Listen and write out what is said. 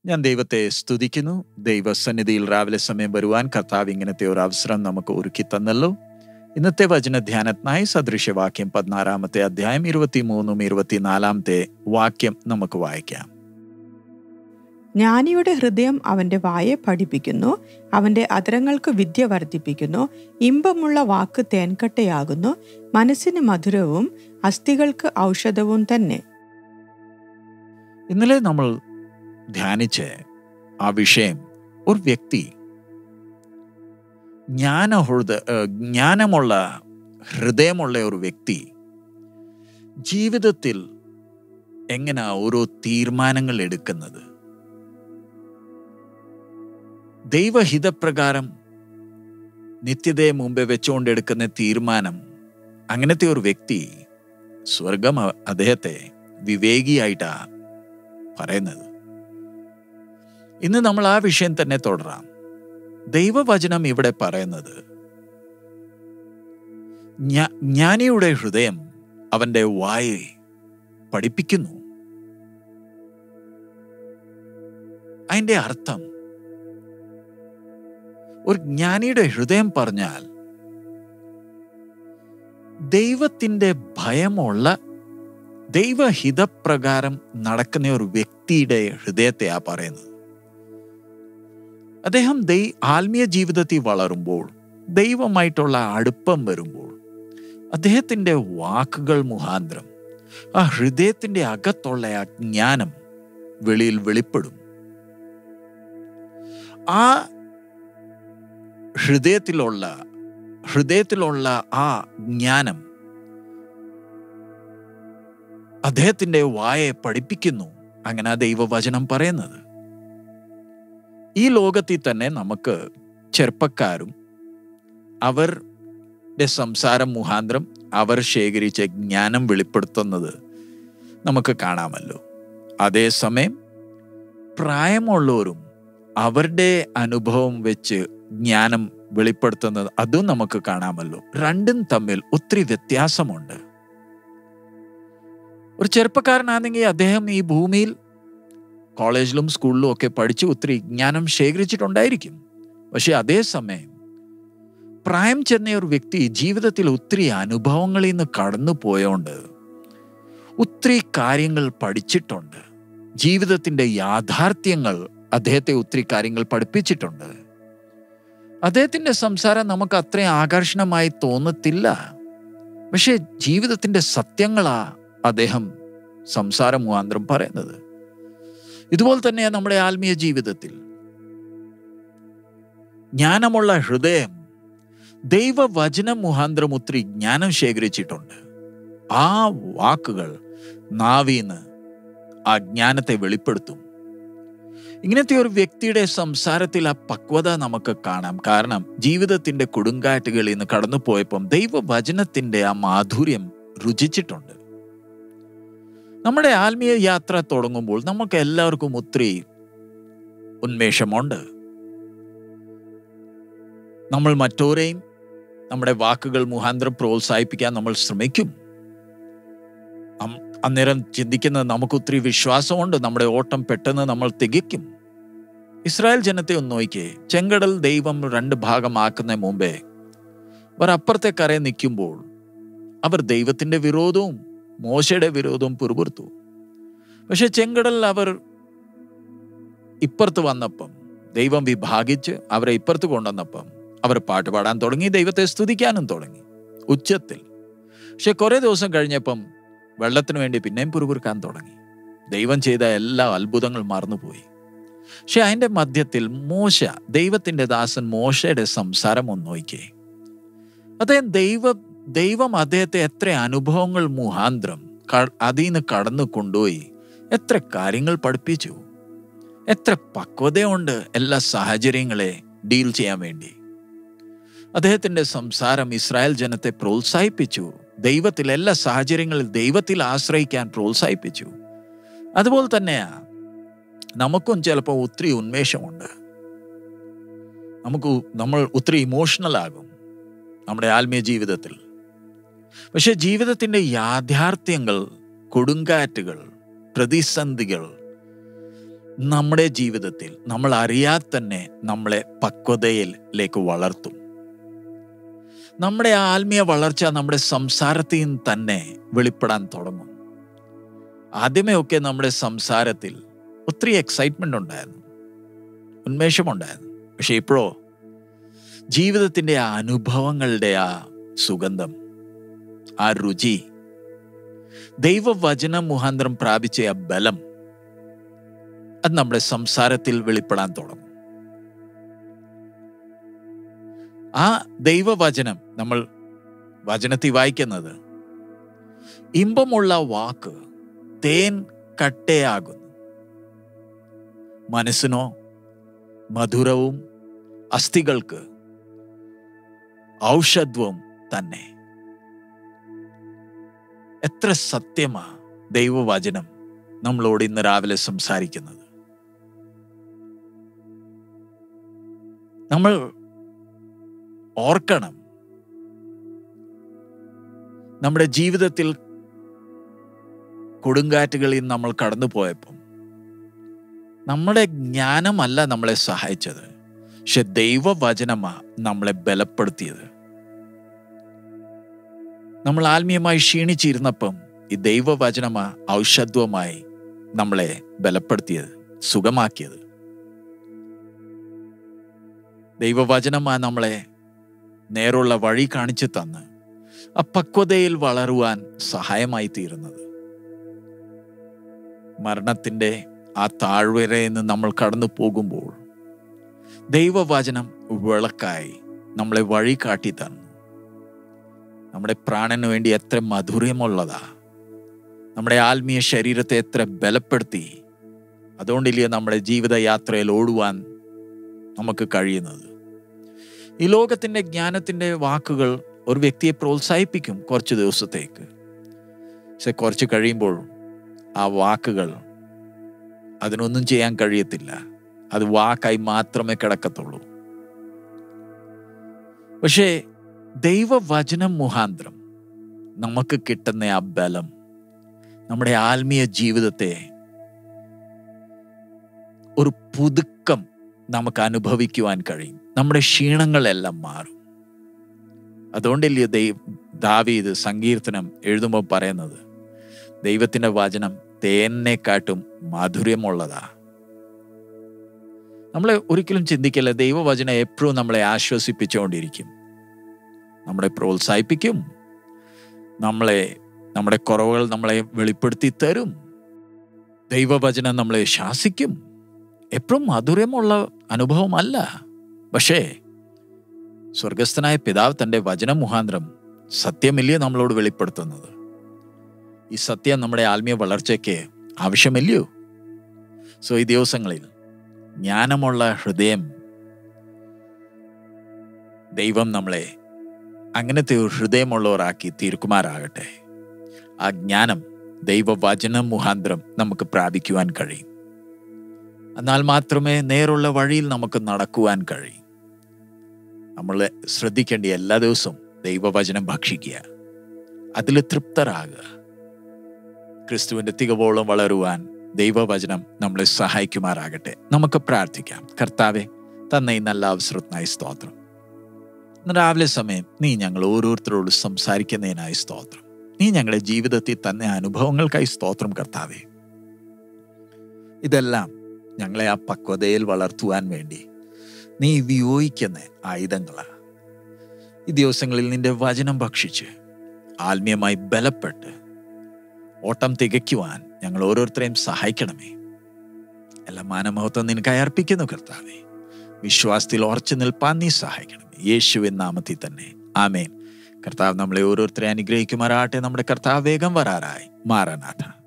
ഞാൻ ദൈവത്തെ സ്തുതിക്കുന്നു ദൈവസന്നിധിയിൽ രാവിലെ സമയം വരുവാൻ കർത്താവ് ഇങ്ങനത്തെ ഒരു അവസരം നമുക്ക് ഒരുക്കി തന്നല്ലോ ഇന്നത്തെ വചന ധ്യാനത്തിനായി സദൃശവാക്യം പതിനാറാമത്തെ അധ്യായം ഇരുപത്തിമൂന്നും ഇരുപത്തിനാലാമത്തെ വാക്യം നമുക്ക് വായിക്കാം ജ്ഞാനിയുടെ ഹൃദയം അവന്റെ വായെ പഠിപ്പിക്കുന്നു അവന്റെ അതരങ്ങൾക്ക് വിദ്യ വർദ്ധിപ്പിക്കുന്നു ഇമ്പമുള്ള വാക്ക് തേൻകട്ടയാകുന്നു മനസ്സിന് മധുരവും അസ്ഥികൾക്ക് ഔഷധവും തന്നെ ഇന്നലെ നമ്മൾ ധ്യാനിച്ച് ആ വിഷയം ഒരു വ്യക്തി ജ്ഞാനഹൃദ ഏഹ് ജ്ഞാനമുള്ള ഹൃദയമുള്ള ഒരു വ്യക്തി ജീവിതത്തിൽ എങ്ങനെ ഓരോ തീരുമാനങ്ങൾ എടുക്കുന്നത് ദൈവഹിതപ്രകാരം നിത്യതയെ മുമ്പേ വെച്ചുകൊണ്ടെടുക്കുന്ന തീരുമാനം അങ്ങനത്തെ ഒരു വ്യക്തി സ്വർഗം അ- അദ്ദേഹത്തെ വിവേകിയായിട്ടാ പറയുന്നത് ഇന്ന് നമ്മൾ ആ വിഷയം തന്നെ തുടരാം ദൈവവചനം ഇവിടെ പറയുന്നത് ജ്ഞ- ജ്ഞാനിയുടെ ഹൃദയം അവന്റെ വായെ പഠിപ്പിക്കുന്നു അതിന്റെ അർത്ഥം ഒരു ജ്ഞാനിയുടെ ഹൃദയം പറഞ്ഞാൽ ദൈവത്തിന്റെ ഭയമുള്ള ദൈവഹിതപ്രകാരം നടക്കുന്ന ഒരു വ്യക്തിയുടെ ഹൃദയത്തെയാ പറയുന്നത് അദ്ദേഹം ദൈ ആത്മീയ ജീവിതത്തിൽ വളരുമ്പോൾ ദൈവമായിട്ടുള്ള അടുപ്പം വരുമ്പോൾ അദ്ദേഹത്തിന്റെ വാക്കുകൾ മുഖാന്തരം ആ ഹൃദയത്തിന്റെ അകത്തുള്ള ആ ജ്ഞാനം വെളിയിൽ വെളിപ്പെടും ആ ഹൃദയത്തിലുള്ള ഹൃദയത്തിലുള്ള ആ ജ്ഞാനം അദ്ദേഹത്തിന്റെ വായെ പഠിപ്പിക്കുന്നു അങ്ങനെ ആ ദൈവവചനം പറയുന്നത് ഈ ലോകത്തിൽ തന്നെ നമുക്ക് ചെറുപ്പക്കാരും അവരുടെ സംസാരം മുഖാന്തരം അവർ ശേഖരിച്ച ജ്ഞാനം വെളിപ്പെടുത്തുന്നത് നമുക്ക് കാണാമല്ലോ അതേസമയം പ്രായമുള്ളവരും അവരുടെ അനുഭവം വെച്ച് ജ്ഞാനം വെളിപ്പെടുത്തുന്നത് അതും നമുക്ക് കാണാമല്ലോ രണ്ടും തമ്മിൽ ഒത്തിരി വ്യത്യാസമുണ്ട് ഒരു ചെറുപ്പക്കാരനാണെങ്കിൽ അദ്ദേഹം ഈ ഭൂമിയിൽ കോളേജിലും സ്കൂളിലും ഒക്കെ പഠിച്ച് ഒത്തിരി ജ്ഞാനം ശേഖരിച്ചിട്ടുണ്ടായിരിക്കും പക്ഷെ അതേസമയം പ്രായം ചെന്ന ഒരു വ്യക്തി ജീവിതത്തിൽ ഒത്തിരി അനുഭവങ്ങളിൽ നിന്ന് കടന്നു പോയോണ്ട് ഒത്തിരി കാര്യങ്ങൾ പഠിച്ചിട്ടുണ്ട് ജീവിതത്തിന്റെ യാഥാർത്ഥ്യങ്ങൾ അദ്ദേഹത്തെ ഒത്തിരി കാര്യങ്ങൾ പഠിപ്പിച്ചിട്ടുണ്ട് അദ്ദേഹത്തിന്റെ സംസാരം നമുക്ക് അത്രയും ആകർഷണമായി തോന്നത്തില്ല പക്ഷെ ജീവിതത്തിന്റെ സത്യങ്ങളാ അദ്ദേഹം സംസാരം മുഖാന്തരം പറയുന്നത് ഇതുപോലെ തന്നെയാണ് നമ്മുടെ ആത്മീയ ജീവിതത്തിൽ ജ്ഞാനമുള്ള ഹൃദയം ദൈവവചനം മുഖാന്തരം ഒത്തിരി ജ്ഞാനം ശേഖരിച്ചിട്ടുണ്ട് ആ വാക്കുകൾ നാവീന്ന് ആ ജ്ഞാനത്തെ വെളിപ്പെടുത്തും ഇങ്ങനത്തെ ഒരു വ്യക്തിയുടെ സംസാരത്തിൽ ആ പക്വത നമുക്ക് കാണാം കാരണം ജീവിതത്തിന്റെ കൊടുങ്കാറ്റുകളിൽ നിന്ന് കടന്നു പോയപ്പം ദൈവവചനത്തിന്റെ ആ മാധുര്യം രുചിച്ചിട്ടുണ്ട് നമ്മുടെ ആത്മീയ യാത്ര തുടങ്ങുമ്പോൾ നമുക്ക് എല്ലാവർക്കും ഒത്തിരി ഉന്മേഷമുണ്ട് നമ്മൾ മറ്റോരെയും നമ്മുടെ വാക്കുകൾ മുഖാന്തരം പ്രോത്സാഹിപ്പിക്കാൻ നമ്മൾ ശ്രമിക്കും അം- അന്നേരം ചിന്തിക്കുന്നത് നമുക്ക് ഒത്തിരി വിശ്വാസമുണ്ട് നമ്മുടെ ഓട്ടം പെട്ടെന്ന് നമ്മൾ തികയ്ക്കും ഇസ്രായേൽ ജനത്തെ ഒന്ന് നോക്കിയേ ചെങ്കടൽ ദൈവം രണ്ട് ഭാഗമാക്കുന്ന മുമ്പേ അവർ അപ്പുറത്തെ കരയെ നിൽക്കുമ്പോൾ അവർ ദൈവത്തിന്റെ വിരോധവും മോശയുടെ വിരോധവും പിറുപിറുത്തു പക്ഷെ ചെങ്കടൽ അവർ ഇപ്പുറത്ത് വന്നപ്പം ദൈവം വിഭാഗിച്ച് അവരെ ഇപ്പുറത്ത് കൊണ്ടുവന്നപ്പം അവർ പാട്ട് പാടാൻ തുടങ്ങി ദൈവത്തെ സ്തുതിക്കാനും തുടങ്ങി ഉച്ചത്തിൽ പക്ഷെ കുറെ ദിവസം കഴിഞ്ഞപ്പം വെള്ളത്തിന് വേണ്ടി പിന്നെയും പിറുപിറുക്കാൻ തുടങ്ങി ദൈവം ചെയ്ത എല്ലാ അത്ഭുതങ്ങൾ മറന്നുപോയി പക്ഷെ അതിന്റെ മധ്യത്തിൽ മോശ ദൈവത്തിന്റെ ദാസൻ മോശയുടെ സംസാരം ഒന്ന് നോക്കിയേ അദ്ദേഹം ദൈവ ദൈവം അദ്ദേഹത്തെ എത്ര അനുഭവങ്ങൾ മുഖാന്തരം ക- അതിൽ നിന്ന് കടന്നു കൊണ്ടുപോയി എത്ര കാര്യങ്ങൾ പഠിപ്പിച്ചു എത്ര പക്വതയുണ്ട് എല്ലാ സാഹചര്യങ്ങളെ ഡീൽ ചെയ്യാൻ വേണ്ടി അദ്ദേഹത്തിന്റെ സംസാരം ഇസ്രായേൽ ജനത്തെ പ്രോത്സാഹിപ്പിച്ചു ദൈവത്തിൽ എല്ലാ സാഹചര്യങ്ങളിൽ ദൈവത്തിൽ ആശ്രയിക്കാൻ പ്രോത്സാഹിപ്പിച്ചു അതുപോലെ തന്നെയാ നമുക്കും ചിലപ്പോൾ ഒത്തിരി ഉന്മേഷമുണ്ട് നമുക്ക് നമ്മൾ ഒത്തിരി ഇമോഷണൽ ആകും നമ്മുടെ ആത്മീയ ജീവിതത്തിൽ പക്ഷെ ജീവിതത്തിന്റെ യാഥാർത്ഥ്യങ്ങൾ കൊടുങ്കാറ്റുകൾ പ്രതിസന്ധികൾ നമ്മുടെ ജീവിതത്തിൽ നമ്മൾ അറിയാതെ തന്നെ നമ്മളെ പക്വതയിലേക്ക് വളർത്തും നമ്മുടെ ആത്മീയ വളർച്ച നമ്മുടെ സംസാരത്തിൽ നിന്ന് തന്നെ വെളിപ്പെടാൻ തുടങ്ങും ആദ്യമേ ഒക്കെ നമ്മുടെ സംസാരത്തിൽ ഒത്തിരി എക്സൈറ്റ്മെന്റ് ഉണ്ടായിരുന്നു ഉന്മേഷമുണ്ടായിരുന്നു പക്ഷെ ഇപ്പോഴോ ജീവിതത്തിന്റെ ആ അനുഭവങ്ങളുടെ ആ സുഗന്ധം ആ രുചി ദൈവവചനം മുഖാന്തരം പ്രാപിച്ച ആ ബലം അത് നമ്മുടെ സംസാരത്തിൽ വെളിപ്പെടാൻ തുടങ്ങും ആ ദൈവവചനം നമ്മൾ വചനത്തിൽ വായിക്കുന്നത് ഇമ്പമുള്ള വാക്ക് തേൻ കട്ടയാകുന്നു മനസ്സിനോ മധുരവും അസ്ഥികൾക്ക് ഔഷധവും തന്നെ എത്ര സത്യമാ ദൈവവചനം നമ്മളോട് ഇന്ന് രാവിലെ സംസാരിക്കുന്നത് നമ്മൾ ഓർക്കണം നമ്മുടെ ജീവിതത്തിൽ കൊടുങ്കാറ്റുകളിൽ നമ്മൾ കടന്നു പോയപ്പം നമ്മുടെ ജ്ഞാനമല്ല നമ്മളെ സഹായിച്ചത് പക്ഷെ ദൈവവചനമാ നമ്മളെ ബലപ്പെടുത്തിയത് നമ്മൾ ആത്മീയമായി ക്ഷീണിച്ചിരുന്നപ്പം ഈ ദൈവവചനമാ ഔഷധവുമായി നമ്മളെ ബലപ്പെടുത്തിയത് സുഖമാക്കിയത് ദൈവവചനമാ നമ്മളെ നേരുള്ള വഴി കാണിച്ചു തന്ന് ആ പക്വതയിൽ വളരുവാൻ സഹായമായി തീരുന്നത് മരണത്തിന്റെ ആ താഴ്വരയിൽ നിന്ന് നമ്മൾ കടന്നു പോകുമ്പോൾ ദൈവവചനം വിളക്കായി നമ്മളെ വഴി കാട്ടി തന്നു നമ്മുടെ പ്രാണന് വേണ്ടി എത്ര മധുരമുള്ളതാ നമ്മുടെ ആത്മീയ ശരീരത്തെ എത്ര ബലപ്പെടുത്തി അതുകൊണ്ടില്ലേ നമ്മുടെ ജീവിതയാത്രയിൽ ഓടുവാൻ നമുക്ക് കഴിയുന്നത് ഈ ലോകത്തിന്റെ ജ്ഞാനത്തിന്റെ വാക്കുകൾ ഒരു വ്യക്തിയെ പ്രോത്സാഹിപ്പിക്കും കുറച്ച് ദിവസത്തേക്ക് പക്ഷെ കുറച്ച് കഴിയുമ്പോൾ ആ വാക്കുകൾ അതിനൊന്നും ചെയ്യാൻ കഴിയത്തില്ല അത് വാക്കായി മാത്രമേ കിടക്കത്തുള്ളൂ പക്ഷേ ദൈവവചനം മുഖാന്തരം നമുക്ക് കിട്ടുന്ന ആ ബലം നമ്മുടെ ആത്മീയ ജീവിതത്തെ ഒരു പുതുക്കം നമുക്ക് അനുഭവിക്കുവാൻ കഴിയും നമ്മുടെ ക്ഷീണങ്ങളെല്ലാം മാറും അതുകൊണ്ടല്ലേ ദൈവ ദാവീത് സങ്കീർത്തനം എഴുതുമ്പോൾ പറയുന്നത് ദൈവത്തിന്റെ വചനം തേനെക്കാട്ടും മധുരമുള്ളതാ നമ്മളെ ഒരിക്കലും ചിന്തിക്കല്ല ദൈവവചനം എപ്പോഴും നമ്മളെ ആശ്വസിപ്പിച്ചുകൊണ്ടിരിക്കും നമ്മളെ പ്രോത്സാഹിപ്പിക്കും നമ്മളെ നമ്മുടെ കുറവുകൾ നമ്മളെ വെളിപ്പെടുത്തി തരും ദൈവവചനം നമ്മളെ ശാസിക്കും എപ്പോഴും മധുരമുള്ള അനുഭവമല്ല പക്ഷേ സ്വർഗസ്ഥനായ പിതാവ് തൻ്റെ വചനം മുഖാന്തരം സത്യമല്ലേ നമ്മളോട് വെളിപ്പെടുത്തുന്നത് ഈ സത്യം നമ്മുടെ ആത്മീയ വളർച്ചയ്ക്ക് ആവശ്യമില്ലയോ സോ ഈ ദിവസങ്ങളിൽ ജ്ഞാനമുള്ള ഹൃദയം ദൈവം നമ്മളെ അങ്ങനത്തെ ഒരു ഹൃദയമുള്ളവരാക്കി തീർക്കുമാറാകട്ടെ ആ ജ്ഞാനം ദൈവവചനം മുഖാന്തരം നമുക്ക് പ്രാപിക്കുവാൻ കഴിയും എന്നാൽ മാത്രമേ നേരുള്ള വഴിയിൽ നമുക്ക് നടക്കുവാൻ കഴിയും നമ്മൾ ശ്രദ്ധിക്കേണ്ട എല്ലാ ദിവസവും ദൈവവചനം ഭക്ഷിക്കുക അതിൽ തൃപ്തരാകുക ക്രിസ്തുവിന്റെ തികവോളം വളരുവാൻ ദൈവവചനം നമ്മളെ സഹായിക്കുമാറാകട്ടെ നമുക്ക് പ്രാർത്ഥിക്കാം കർത്താവെ തന്ന ഈ നല്ല അവസരത്തിനായി സ്തോത്രം ഇന്ന് രാവിലെ സമയം നീ ഞങ്ങൾ ഓരോരുത്തരോട് സംസാരിക്കുന്നതിനായി സ്തോത്രം നീ ഞങ്ങളുടെ ജീവിതത്തിൽ തന്നെ അനുഭവങ്ങൾക്കായി സ്തോത്രം കർത്താവെ ഇതെല്ലാം ഞങ്ങളെ ആ പക്വതയിൽ വളർത്തുവാൻ വേണ്ടി നീ വിയോജിക്കുന്ന ആയുധങ്ങളാണ് ഈ ദിവസങ്ങളിൽ നിന്റെ വചനം ഭക്ഷിച്ച് ആത്മീയമായി ബലപ്പെട്ട് ഓട്ടം തികയ്ക്കുവാൻ ഞങ്ങൾ ഓരോരുത്തരെയും സഹായിക്കണമേ എല്ലാ മാനമഹത്വം നിനക്കായി അർപ്പിക്കുന്നു കർത്താവേ വിശ്വാസത്തിൽ ഉറച്ചു നിൽപ്പാൻ നീ സഹായിക്കണമേ യേശുവിൻ നാമത്തിൽ തന്നെ ആമേൻ കർത്താവ് നമ്മളെ ഓരോരുത്തരെ അനുഗ്രഹിക്കുമാറാട്ടെ നമ്മുടെ കർത്താവ് വേഗം വരാറായി മാറാനാഥ